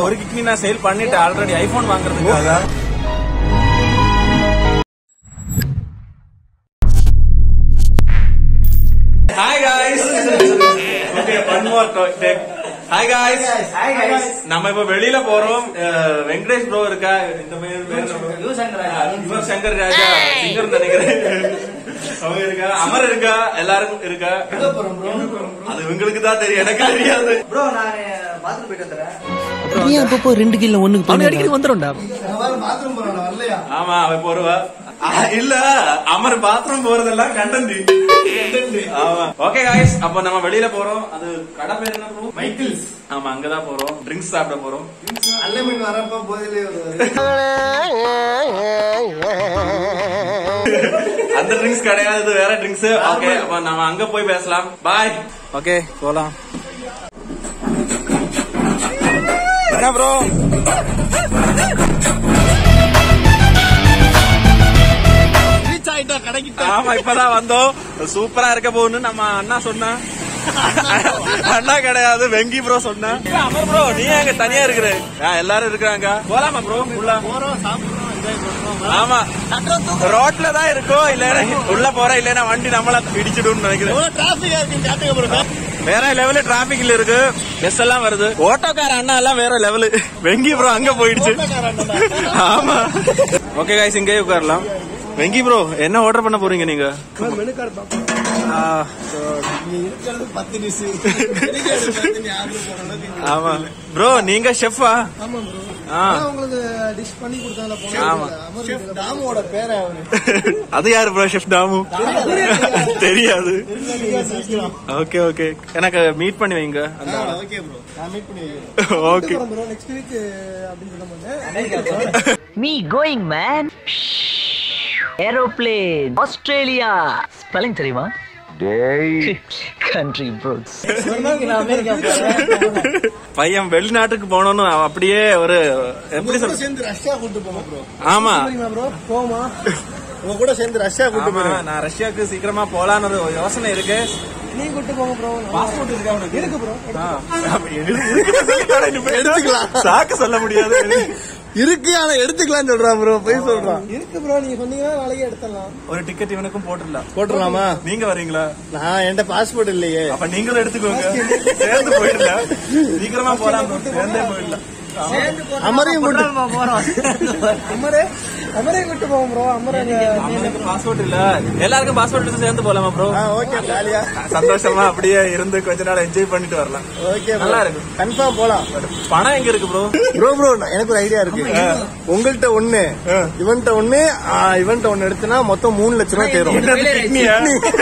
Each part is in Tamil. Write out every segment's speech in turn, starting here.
ஒரு கிட்னி நான் சேல் பண்ணிட்டேன் ஆல்ரெடி ஐபோன் வாங்குறதுக்காக hi guys okay one more take hi guys hi guys. நம்ம இப்ப வெளியில போறோம் அஹ், வெங்கடேஷ் ப்ரோ இருக்கா இந்த மாதிரி பேர் நம்ம- யுவ சங்கர் ராஜா. ஆ, யுவ சங்கர் ராஜா சிங்கர் நினைக்கிறேன் அவங்க இருக்கா அமர் இருக்கா எல்லாரும் இருக்கா எங்க போறோம் bro? அது உங்களுக்கு தான் தெரியும் எனக்கு தெரியாது bro, நான் bathroom போயிட்டு வந்துடுறேன். ஏன் அப்பப்போ ரெண்டு கீழ ஒண்ணுக்கு அவன் அடிக்கடி வந்துடும்டா நான் வேற bathroom போறேன், நான் வரலையா? ஆமா அவன் போருவா ஆ, இல்ல அமர் பாத்ரூம் போறதெல்லாம் கண்டந்தி ஆமா ஓகே காய்ஸ் அப்ப நம்ம வெளியில போறோம் அது கடை பேர் என்ன bro? மைக்கிள்ஸ். ஆமா அங்கதான் போறோம் ட்ரிங்க்ஸ் சாப்பிட போறோம் unlimited வரப்ப போதிலே வருவாரு. அந்த ட்ரிங்க்ஸ் கிடையாது இது வேற ட்ரிங்க்ஸ் ஓகே அப்ப நம்ம அங்க போய் பேசலாம் பாய் ஓகே போலாம் என்ன ப்ரோ ஆமா இப்பதான் வந்தோம் சூப்பரா இருக்க போகுன்னு நம்ம அண்ணா சொன்னா அண்ணா கிடையாது வெங்கி ப்ரோ சொன்னா அமர் ப்ரோ நீ அங்க தனியா இருக்கிற ஆ, எல்லாரும் இருக்கிறாங்க போலாமா ப்ரோ உள்ள ஆமா ரோட்ல தான் இருக்கோம் இல்ல உள்ள போற இல்லன்னா வண்டி நம்மள இடிச்சிடும் நினைக்கிறேன் வேற லெவலு டிராபிக்ல இருக்கு பஸ் எல்லாம் வருது ஓட்டோக்கார அண்ணா எல்லாம் வேற லெவலு வெங்கி ப்ரோ அங்க போயிடுச்சு ஆமா ஓகே காய்ஸ் இங்கே உட்காரலாம் வெங்கி ப்ரோ என்ன ஆர்டர் பண்ண போறீங்க நீங்க ஆ, பத்து dish. எனக்கு பத்து நீ order போடுற அளவுக்கு இங்க. ஆமா ப்ரோ நீங்க ஷெஃபா ஆமா bro. ஆ. ஆனா உங்களுக்கு டிஷ் பண்ணி கொடுத்தாங்க போன ஆமா. அமர் chef தாமுவோட பேரே அவரு அது யாரு ப்ரோ ஷெஃப் தாமு தெரியாது சீக்கிரம் ஓகே ஓகே எனக்கு மீட் பண்ணி வைங்க அந்த ஓகே ப்ரோ நான் மீட் பண்ணி வைக்கிறேன் ஓகே ப்ரோ நெக்ஸ்ட் வீக் அப்படின்னு சொல்ல மாட்டேன் me going man aeroplane Australia spelling தெரியுமா கண்ட்ரி ப்ரோஸ் ஒரு நாளைக்கு நான் அமெரிக்கா போறேன் பையன் வெளிநாட்டுக்கு போகணும்னு அப்படியே ஒரு எப்படி உங்க கூட சொல்ற சேர்ந்து ரஷ்யா கூட்டு போங்க ப்ரோ ஆமா தெரியுமா ப்ரோ போமா உங்க கூட சேர்ந்து ரஷ்யா கூட்டு ஆமா போறேன் நான் ரஷ்யாவுக்கு சீக்கிரமா போலான்னு ஒரு யோசனை இருக்கு நீ கூட்டு போங்க ப்ரோ பாஸ்போர்ட் இருக்கா உனக்கு இருக்கு ப்ரோ ஆ. அப்ப இருக்கு- இருக்குன்னு சொல்லிட்டாடா, இனிமே எடுத்துக்கலாம். சாக்கு சொல்ல முடியாது இருக்கு ஆனா எடுத்துக்கலாம் சொல்றான் ப்ரோ போய் சொல்றான் இருக்கு ப்ரோ நீங்க சொன்னீங்கன்னா நாளைக்கு எடுத்துடலாம் ஒரு டிக்கெட் இவனுக்கும் போட்டுடலாம் போட்டுடலாமா நீங்க வரீங்களா நான் என்கிட்ட பாஸ்போர்ட் இல்லையே அப்ப நீங்களும் எடுத்துக்கோங்க சேர்ந்து போயிடலாம் சீக்கிரமா போலாம் bro. சேர்ந்தே போயிடலாம் அமரையும் கூட்டு அமரே அமரையும் கூட்டு போவோம் ப்ரோ அமரே அவனுக்கு பாஸ்போர்ட் இல்ல எல்லாருக்கும் பாஸ்போர்ட் எடுத்து சேர்ந்து போலாமா ப்ரோ ஓகே ஜாலியா சந்தோஷமா அப்படியே இருந்து கொஞ்ச நாள் என்ஜாய் பண்ணிட்டு வரலாம் ஓகே நல்லா இருக்கு. கன்ஃபார்ம் போலாம் பணம் எங்க இருக்கு ப்ரோ ப்ரோ ப்ரோ எனக்கு ஒரு ஐடியா இருக்கு உங்கள்ட்ட ஒண்ணு இவன்ட்ட ஒண்ணு இவன்ட்ட ஒண்ணு எடுத்தனா மொத்தம் மூணு லட்சம் ரூபாய் தேரும் கிட்னியா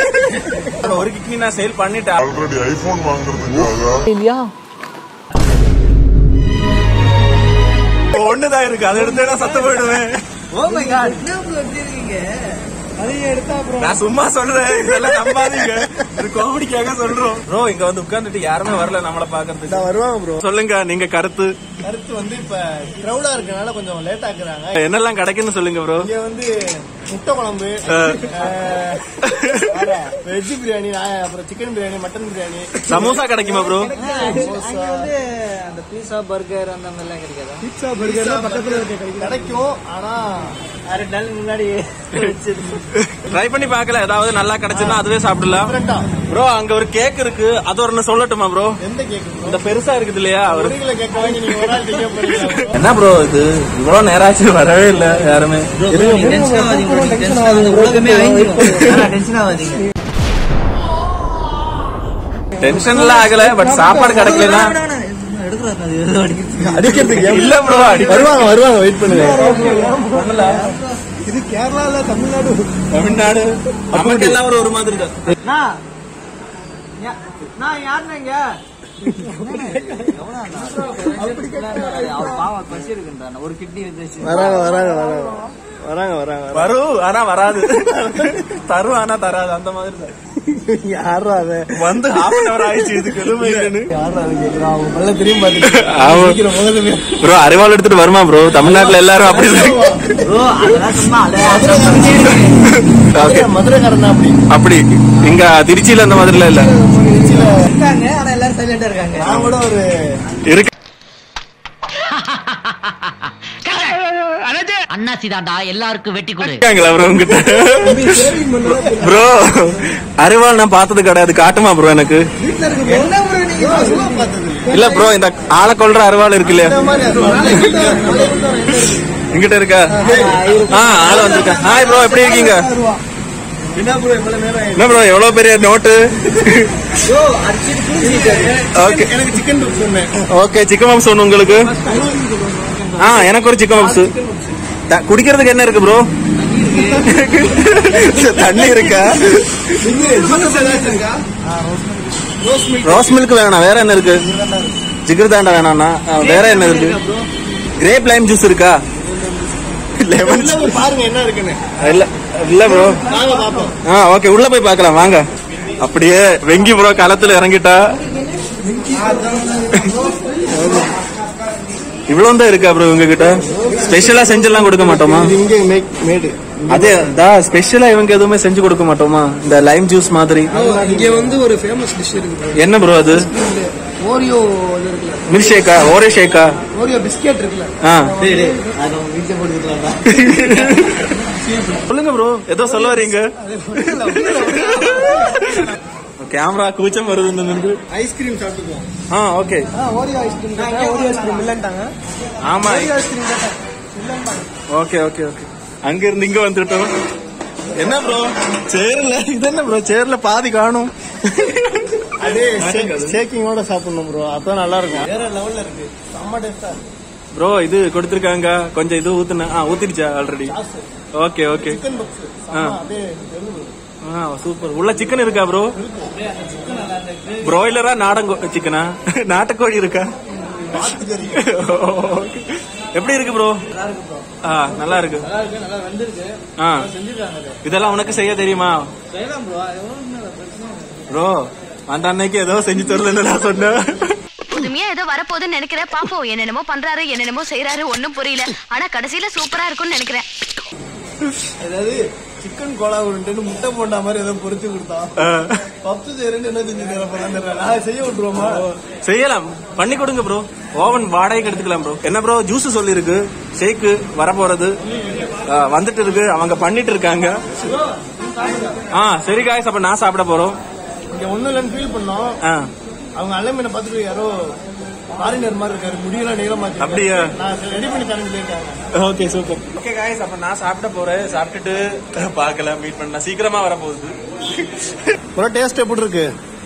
ஒரு கிட்னி நான் சேல் பண்ணிட்டேன் ஆல்ரெடி ஐபோன் வாங்குறதுக்காக ஒண்ணுதான் இருக்கு அதை எடுத்து நான் சத்த போயிடுவேன் ஓ மை காட் என்ன ப்ரோ எப்படி இருக்கீங்க அதையும் எடுத்தா ப்ரோ நான் சும்மா சொல்றேன் இதெல்லாம் நம்பாதீங்க இது காமெடிக்காக சொல்றோம் ப்ரோ இங்க வந்து உட்கார்ந்துட்டு யாருமே வரல நம்மள பாக்குறதுக்கு நான் வருவாங்க ப்ரோ சொல்லுங்க நீங்க கருத்து கருத்து வந்து இப்ப கிரௌடா இருக்கனால கொஞ்சம் லேட் ஆக்குறாங்க என்னெல்லாம் கிடைக்குன்னு சொல்லுங்க ப்ரோ இங்க வந்து முட்டை குழம்பு வெஜ் பிரியாணி நான் அப்புறம் சிக்கன் பிரியாணி மட்டன் பிரியாணி சமோசா கிடைக்குமா ப்ரோ அந்த பீஸா பர்கர் அந்த மாதிரிலாம் கிடைக்காதா பீட்சா பர்கர் பக்கத்துல இருக்க கிடைக்கும் ஆனா ரெண்டு நாள் முன்னாடி ட்ரை பண்ணி பார்க்கல ஏதாவது நல்லா கிடைச்சதுன்னா அதுவே சாப்பிடலாம் டிஃபரெண்டா ப்ரோ அங்க ஒரு கேக் இருக்கு அது ஒரு சொல்லட்டுமா ப்ரோ எந்த கேக் இந்த பெருசா இருக்குது இல்லையா ஒரு ஒரு கிலோ கேக் வாங்கி நீங்க ஒரு ஆள் திங்க போறீங்க என்ன ப்ரோ இது இவ்வளவு நேரம் ஆச்சு வரவே இல்ல யாருமே உலகமே டென்ஷன் ஆகாதீங்க டென்ஷன்லாம் ஆகல பட் சாப்பாடு கிடைக்கலனா அடிக்கிறதுக்கு இல்ல ப்ரோ வருவாங்க வருவாங்க வெயிட் பண்ணுங்க இது கேரளால தமிழ்நாடு தமிழ்நாடு நமக்கு எல்லாம் ஒரு ஒரு மாதிரி தான் நான் யாருங்க அவர் பாவம் பசி இருக்குன்றான் ஒரு கிட்னி வச்சு வராங்க வராங்க வராங்க வராங்க வராங்க வரும் ஆனா வராது தரும் ஆனா தராது அந்த மாதிரி தான் யாரா அவன் வந்து ஹாஃப் அன் அவர் ஆயிடுச்சு இதுக்கு எதுவுமே இல்லைன்னு யாரா அவன் கேக்குறான் அவங்க பல்ல திரும்பி பாத்துட்டு ஆமா. சீக்கிரம் முதல்ல ப்ரோ அறிவாள் எடுத்துட்டு வருமா ப்ரோ தமிழ்நாட்டுல எல்லாரும் அப்படி ப்ரோ அதெல்லாம் சும்மா ஓகே மதுரைக்காரன் தான் அப்படி அப்படி இங்க திருச்சியில அந்த மாதிரிலாம் இல்ல திருச்சியில இருக்காங்க ஆனா எல்லாரும் சைலண்டா இருக்காங்க நான் கூட ஒரு இருக்கு அண்ணாச்சி தாண்டா எல்லாருக்கும் வெட்டி கொடு இருக்காங்களா ப்ரோ உங்ககிட்ட ப்ரோ அரிவாள் நான் பார்த்தது கிடையாது காட்டுமா ப்ரோ எனக்கு இல்ல ப்ரோ இந்த ஆளை கொல்ற அரிவாள் இருக்கு இல்லையா இங்கிட்ட இருக்கா ஆ ஆள வந்திருக்கா ஹாய் ப்ரோ எப்படி இருக்கீங்க என்ன ப்ரோ இவ்வளவு நேரம் ஆயிடுச்சு? என்ன ப்ரோ எவ்வளவு பெரிய நோட்டு ஓகே எனக்கு சிக்கன் பப்ஸ் ஒண்ணு ஓகே சிக்கன் பப்ஸ் ஒன்று உங்களுக்கு ஆ எனக்கு ஒரு சிக்கன் பப்ஸ் குடிக்கிறதுக்கு என்ன இருக்கு ப்ரோ தண்ணி இருக்கா ரோஸ் மில்க் வேணாம் வேற என்ன இருக்கு ஜிகர் தாண்டா வேணாம்னா ஆ, வேற என்ன இருக்கு கிரேப் லைம் ஜூஸ் இருக்கா லெமன் உள்ள போய் பாருங்க என்ன இருக்குன்னு இல்ல இல்ல ப்ரோ வாங்க பாப்போம் ஆ ஓகே உள்ள போய் பார்க்கலாம் வாங்க அப்படியே வெங்கி ப்ரோ களத்துல இறங்கிட்டா இவ்வளவு தான் இருக்கா ப்ரோ உங்ககிட்ட ஸ்பெஷலா செஞ்செல்லாம் கொடுக்க மாட்டோமா இது இங்கே மேக் மேடு அதே தா ஸ்பெஷலா இவங்க எதுவுமே செஞ்சு கொடுக்க மாட்டோமா இந்த லைம் ஜூஸ் மாதிரி இங்க வந்து ஒரு ஃபேமஸ் டிஷ் இருக்கு என்ன ப்ரோ அது ஓரியோ இது இருக்குல்ல மில்க் ஷேக்கா ஓரே ஷேக்கா ஓரியோ பிஸ்கெட் இருக்குல்ல ஆ அது வீட்டுல போட்டுக்கலாம் சொல்லுங்க ப்ரோ ஏதோ சொல்ல வரீங்க கேமரா கூச்சம் வருது நின்று ஐஸ்கிரீம் சாப்பிட்டுக்குவோம் ஆ okay Oreo ice cream Oreo ice cream இல்லன்ட்டாங்க ஆமா ஓரியோ ஐஸ்கிரீம் கேட்டேன் ஓகே ஓகே ஓகே அங்க இருந்து இங்க வந்துட்டோம் என்ன ப்ரோ சேர்ல இது என்ன ப்ரோ சேர்ல பாதி காணும் அதே ஷேக்கிங்கோட சாப்பிடணும் ப்ரோ அப்பதான் நல்லா இருக்கும் வேற லெவல்ல இருக்கு செம்ம டேஸ்டா ப்ரோ இது கொடுத்திருக்காங்க கொஞ்சம் இது ஊத்துன ஆ ஊத்திடுச்சா already okay okay chicken puffs ஆ. அப்படியே வெறும் ஆ சூப்பர் உள்ள சிக்கன் இருக்கா ப்ரோ பிராய்லரா நாடன் சிக்கனா நாட்டுக்கோழி இருக்கா Okay. எப்படி இருக்கு ப்ரோ ஆ நல்லா இருக்கு நல்லா வெந்திருக்கு ஆ செஞ்சிருக்காங்க இதெல்லாம் உனக்கு செய்ய தெரியுமா செய்யலாம் ப்ரோ எவ்வளவு பிரச்சனை ப்ரோ அந்த அன்னைக்கு ஏதோ செஞ்சு தரலன்னு நான் சொன்னேன் புதுமையா ஏதோ வரப்போகுதுன்னு நினைக்கிறேன் பாப்போம் என்னென்னமோ பண்றாரு என்னென்னமோ செய்யறாரு ஒண்ணும் புரியல ஆனா கடைசியில சூப்பரா இருக்கும்னு நினைக்கிறேன் அதாவது சிக்கன் கோலா உருண்டுன்னு முட்டை போண்டா மாதிரி ஏதோ பொரிச்சு கொடுத்தான் ஆ. பப்ஸ் செய்யறேன்னு என்ன செஞ்சு தர போறான்னு தெரியல நான் செய்ய விட்டுருவோமா செய்யலாம் பண்ணி கொடுங்க ப்ரோ ஓவன் வாடகைக்கு எடுத்துக்கலாம் ப்ரோ என்ன ப்ரோ ஜூஸ் சொல்லி இருக்கு ஷேக்கு வரப்போறது ஆ, வந்துட்டு இருக்கு அவங்க பண்ணிட்டு இருக்காங்க ஆ சரி காய்ஸ் அப்ப நான் சாப்பிட போறோம் இங்க ஒண்ணும் இல்லைன்னு ஃபீல் பண்ணோம் ஆ, அவங்க அலைமீனை பார்த்துட்டு யாரோ ஃபாரினர் மாதிரி இருக்காரு முடியெல்லாம் நீளமா வச்சிருக்காரு. அப்படியா? நான் ரெடி பண்ணி தரேன் சொல்லியிருக்காங்க ஓகே சூப்பர் ஓகே காய்ஸ் அப்ப நான் சாப்பிட போறேன் சாப்பிட்டுட்டு பார்க்கலாம் மீட் பண்ணலாம் சீக்கிரமா வரப்போகுது ப்ரோ டேஸ்ட் எப்படி இருக்கு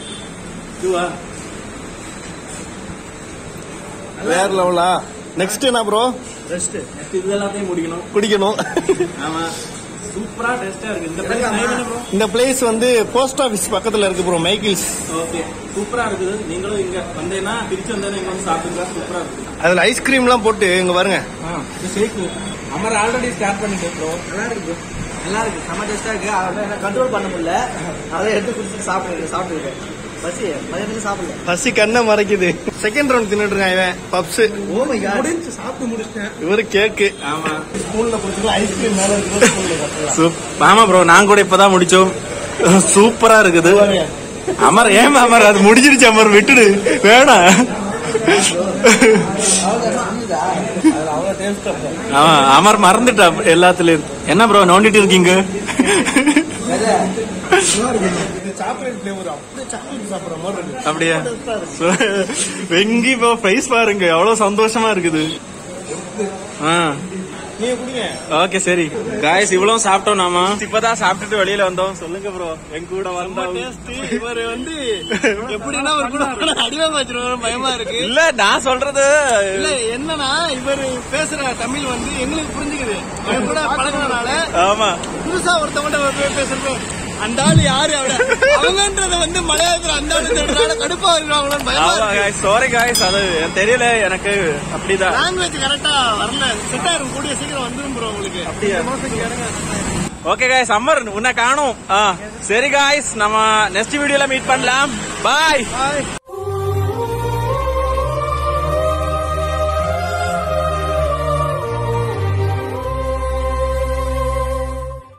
வேற லெவலா நெக்ஸ்ட் என்ன ப்ரோ ரெஸ்ட் இது எல்லாத்தையும் முடிக்கணும் குடிக்கணும் ஆமா சூப்பரா டேஸ்டா இருக்கு இந்த place name என்ன bro? இந்த பிளேஸ் வந்து போஸ்ட் ஆபீஸ் பக்கத்துல இருக்கு ப்ரோ மைக்கிள்ஸ் ஓகே சூப்பரா இருக்குது நீங்களும் இங்க வந்தேன்னா திருச்சி வந்தேன்னா இங்க வந்து சாப்பிடுங்க சூப்பரா இருக்கு அதுல ஐஸ்கிரீம் எல்லாம் போட்டு இங்க பாருங்க ஆ, இது ஷேக் அமர் ஆல்ரெடி ஸ்டார்ட் பண்ணிட்டேன் ப்ரோ நல்லா இருக்கு bro. நல்லா இருக்கு செம்ம டேஸ்டா இருக்கு அதை என்ன கண்ட்ரோல் பண்ண முடியல அதை எடுத்து குடிச்சு சாப்பிட்டு சாப்பிட்டு பசி மதியத்துக்கு சாப்பிடல பசி கண்ணை மறைக்குது செகண்ட் ரவுண்ட் தின்னுட்டு இருக்கான் இவன் பப்ஸ் ஓ மை காட் முடிஞ்சு சாப்பிட்டு முடிச்சிட்டேன் இவரு கேக்கு ஆமா ஸ்பூன்ல கொடுத்துக்கலாம் ஐஸ்கிரீம் மேல இருக்கு ஸ்பூன்ல கட்டலாம் சூப்- ஆமா ப்ரோ நான் கூட இப்பதான் முடிச்சோம் சூப்பரா இருக்குது அமர் ஏன் அமர் அது முடிஞ்சிருச்சு அமர் விட்டுடு வேணாம் ஆமா அமர் மறந்துட்டா எல்லாத்துலயும் என்ன ப்ரோ நோண்டிட்டு இருக்கீங்க சாக்லேட் பிளேவர் அப்படியே சாக்லேட் சாப்பிடுற மாதிரி இருக்கு அப்படியா வெங்கி இப்போ பிரைஸ் பாருங்க எவ்வளவு சந்தோஷமா இருக்குது ஆ நீங்க குடிங்க ஓகே சரி காய்ஸ் இவ்வளவு சாப்பிட்டோம் நாம இப்பதான் சாப்பிட்டுட்டு வெளியில வந்தோம் சொல்லுங்க ப்ரோ எங்க கூட வந்தா இவர் வந்து எப்படின்னா ஒரு கூட அடிமை வச்சிருவாரு பயமா இருக்கு இல்ல நான் சொல்றது இல்ல என்னன்னா இவர் பேசுற தமிழ் வந்து எங்களுக்கு புரிஞ்சுக்குது அவர் கூட பழகுனனால ஆமா புதுசா ஒருத்தவங்க பேசுறப்போ அந்த ஆளு யாரு அவட அவங்கன்றத வந்து மலையாளத்துல அந்த ஆளு சொல்றதுனால கடுப்பா இருக்கிறாங்களோன்னு பயமா ஆமா இருக்கு காய்ஸ் சாரி காய்ஸ் அது எனக்கு தெரியல எனக்கு அப்படிதான் லாங்குவேஜ் கரெக்டா வரல செட் ஆயிரும் கூடிய சீக்கிரம் வந்துரும் ப்ரோ உங்களுக்கு அப்படியா? ஓகே காய்ஸ் அம்மர் உன்னை காணும் ஆ, சரி காய்ஸ் நம்ம நெக்ஸ்ட் வீடியோல மீட் பண்ணலாம் பாய்